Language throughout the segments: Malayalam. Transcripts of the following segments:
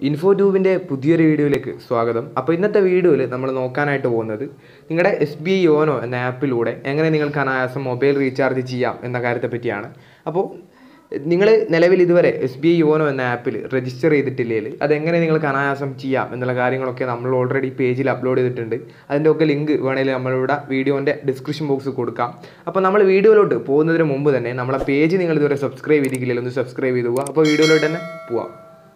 ഇൻഫോ ട്യൂബിൻ്റെ പുതിയൊരു വീഡിയോയിലേക്ക് സ്വാഗതം അപ്പോൾ ഇന്നത്തെ വീഡിയോയിൽ നമ്മൾ നോക്കാനായിട്ട് പോകുന്നത് നിങ്ങളുടെ എസ് ബി ഐ യോനോ എന്ന ആപ്പിലൂടെ എങ്ങനെ നിങ്ങൾക്ക് അനായാസം മൊബൈൽ റീചാർജ് ചെയ്യാം എന്ന കാര്യത്തെ പറ്റിയാണ് അപ്പോൾ നിങ്ങൾ നിലവിൽ ഇതുവരെ എസ് ബി ഐ യോനോ എന്ന ആപ്പിൽ രജിസ്റ്റർ ചെയ്തിട്ടില്ലെങ്കിൽ അതെങ്ങനെ നിങ്ങൾക്ക് അനായാസം ചെയ്യാം എന്നുള്ള കാര്യങ്ങളൊക്കെ നമ്മൾ ഓൾറെഡി പേജിൽ അപ്ലോഡ് ചെയ്തിട്ടുണ്ട് അതിൻ്റെ ഒക്കെ ലിങ്ക് വേണമെങ്കിൽ നമ്മളിവിടെ വീഡിയോൻ്റെ ഡിസ്ക്രിപ്ഷൻ ബോക്സ് കൊടുക്കാം അപ്പോൾ നമ്മൾ വീഡിയോയിലോട്ട് പോകുന്നതിന് മുമ്പ് തന്നെ നമ്മളെ പേജ് നിങ്ങൾ ഇതുവരെ സബ്സ്ക്രൈബ് ചെയ്തിട്ടില്ലെങ്കിൽ ഒന്ന് സബ്സ്ക്രൈബ് ചെയ്ത് പോവുക അപ്പോൾ വീഡിയോയിലോട്ട് തന്നെ പോവാം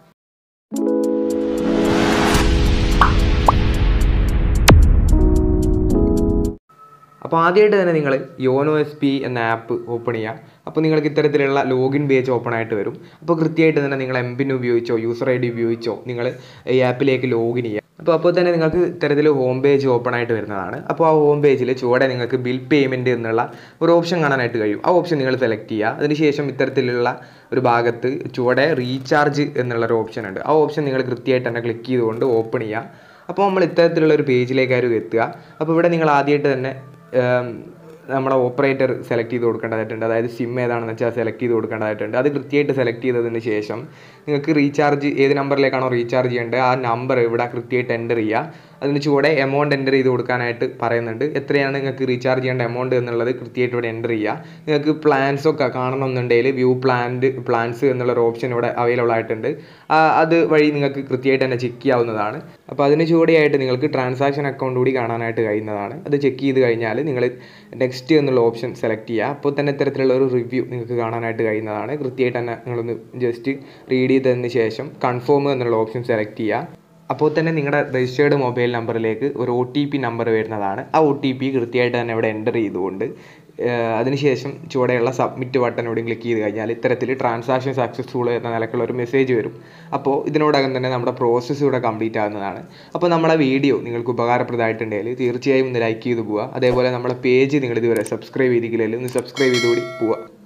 അപ്പോൾ ആദ്യമായിട്ട് തന്നെ നിങ്ങൾ യോനോ എസ് പി എന്ന ആപ്പ് ഓപ്പൺ ചെയ്യുക അപ്പോൾ നിങ്ങൾക്ക് ഇത്തരത്തിലുള്ള ലോഗിൻ പേജ് ഓപ്പൺ ആയിട്ട് വരും അപ്പോൾ കൃത്യമായിട്ട് തന്നെ നിങ്ങൾ എം പിൻ ഉപയോഗിച്ചോ യൂസർ ഐ ഡി ഉപയോഗിച്ചോ നിങ്ങൾ ഈ ആപ്പിലേക്ക് ലോഗിൻ ചെയ്യുക അപ്പോൾ അപ്പോൾ തന്നെ നിങ്ങൾക്ക് ഇത്തരത്തിൽ ഹോം പേജ് ഓപ്പൺ ആയിട്ട് വരുന്നതാണ് അപ്പോൾ ആ ഹോം പേജിൽ ചുവടെ നിങ്ങൾക്ക് ബിൽ പേയ്മെൻറ്റ് എന്നുള്ള ഒരു ഓപ്ഷൻ കാണാനായിട്ട് കഴിയും ആ ഓപ്ഷൻ നിങ്ങൾ സെലക്ട് ചെയ്യുക അതിനുശേഷം ഇത്തരത്തിലുള്ള ഒരു ഭാഗത്ത് ചുവടെ റീചാർജ് എന്നുള്ള ഒരു ഓപ്ഷൻ ഉണ്ട് ആ ഓപ്ഷൻ നിങ്ങൾ കൃത്യമായിട്ട് തന്നെ ക്ലിക്ക് ചെയ്തുകൊണ്ട് ഓപ്പൺ ചെയ്യുക അപ്പോൾ നമ്മൾ ഇത്തരത്തിലുള്ള ഒരു പേജിലേക്കായിരിക്കും എത്തുക അപ്പോൾ ഇവിടെ നിങ്ങൾ ആദ്യമായിട്ട് തന്നെ നമ്മുടെ ഓപ്പറേറ്റർ സെലക്ട് ചെയ്ത് കൊടുക്കേണ്ടതായിട്ടുണ്ട് അതായത് സിം ഏതാണെന്ന് വെച്ചാൽ സെലക്ട് ചെയ്ത് കൊടുക്കേണ്ടതായിട്ടുണ്ട് അത് കൃത്യമായിട്ട് സെലക്ട് ചെയ്തതിന് ശേഷം നിങ്ങൾക്ക് റീചാർജ് ഏത് നമ്പറിലേക്കാണോ റീചാർജ് ചെയ്യേണ്ടത് ആ നമ്പർ ഇവിടെ കൃത്യമായിട്ട് എൻ്റർ ചെയ്യുക അതിന് ചൂടെ എമൗണ്ട് എൻ്റർ ചെയ്ത് കൊടുക്കാനായിട്ട് പറയുന്നുണ്ട് എത്രയാണ് നിങ്ങൾക്ക് റീചാർജ് ചെയ്യേണ്ട എമൗണ്ട് എന്നുള്ളത് കൃത്യമായിട്ട് ഇവിടെ എൻ്റർ ചെയ്യുക നിങ്ങൾക്ക് പ്ലാൻസ് ഒക്കെ കാണണമെന്നുണ്ടെങ്കിൽ വ്യൂ പ്ലാൻഡ് പ്ലാൻസ് എന്നുള്ളൊരു ഓപ്ഷൻ ഇവിടെ അവൈലബിൾ ആയിട്ടുണ്ട് അത് വഴി നിങ്ങൾക്ക് കൃത്യമായിട്ട് തന്നെ ചെക്ക് ചെയ്യാവുന്നതാണ് അപ്പോൾ അതിന് ചൂടെയായിട്ട് നിങ്ങൾക്ക് ട്രാൻസാക്ഷൻ അക്കൗണ്ട് കൂടി കാണാനായിട്ട് കഴിയുന്നതാണ് അത് ചെക്ക് ചെയ്ത് കഴിഞ്ഞാൽ നിങ്ങൾ നെക്സ്റ്റ് എന്നുള്ള ഓപ്ഷൻ സെലക്ട് ചെയ്യുക അപ്പോൾ തന്നെ ഇത്തരത്തിലുള്ള ഒരു റിവ്യൂ നിങ്ങൾക്ക് കാണാനായിട്ട് കഴിയുന്നതാണ് കൃത്യമായിട്ട് തന്നെ നിങ്ങളൊന്ന് ജസ്റ്റ് റീഡ് ചെയ്തതിന് ശേഷം കൺഫേം എന്നുള്ള ഓപ്ഷൻ സെലക്ട് ചെയ്യുക അപ്പോൾ തന്നെ നിങ്ങളുടെ രജിസ്റ്റേർഡ് മൊബൈൽ നമ്പറിലേക്ക് ഒരു ഒ ടി പി നമ്പർ വരുന്നതാണ് ആ ഒ ടി പി കൃത്യമായിട്ട് തന്നെ ഇവിടെ എൻ്റർ ചെയ്തുകൊണ്ട് അതിനുശേഷം ചുവടെയുള്ള സബ്മിറ്റ് ബട്ടനോടും ക്ലിക്ക് ചെയ്ത് കഴിഞ്ഞാൽ ഇത്തരത്തിൽ ട്രാൻസാക്ഷൻ സക്സസ്ഫുൾ എന്ന നിലക്കുള്ള ഒരു മെസ്സേജ് വരും അപ്പോൾ ഇതിനോടകം തന്നെ നമ്മുടെ പ്രോസസ്സ് ഇവിടെ കംപ്ലീറ്റ് ആകുന്നതാണ് അപ്പോൾ നമ്മുടെ വീഡിയോ നിങ്ങൾക്ക് ഉപകാരപ്രദമായിട്ടുണ്ടെങ്കിൽ തീർച്ചയായും ഒന്ന് ലൈക്ക് ചെയ്ത് പോവുക അതേപോലെ നമ്മുടെ പേജ് നിങ്ങൾ ഇതുവരെ സബ്സ്ക്രൈബ് ചെയ്തിട്ടില്ലെങ്കിൽ ഒന്ന് സബ്സ്ക്രൈബ് ചെയ്തുകൂടി പോവുക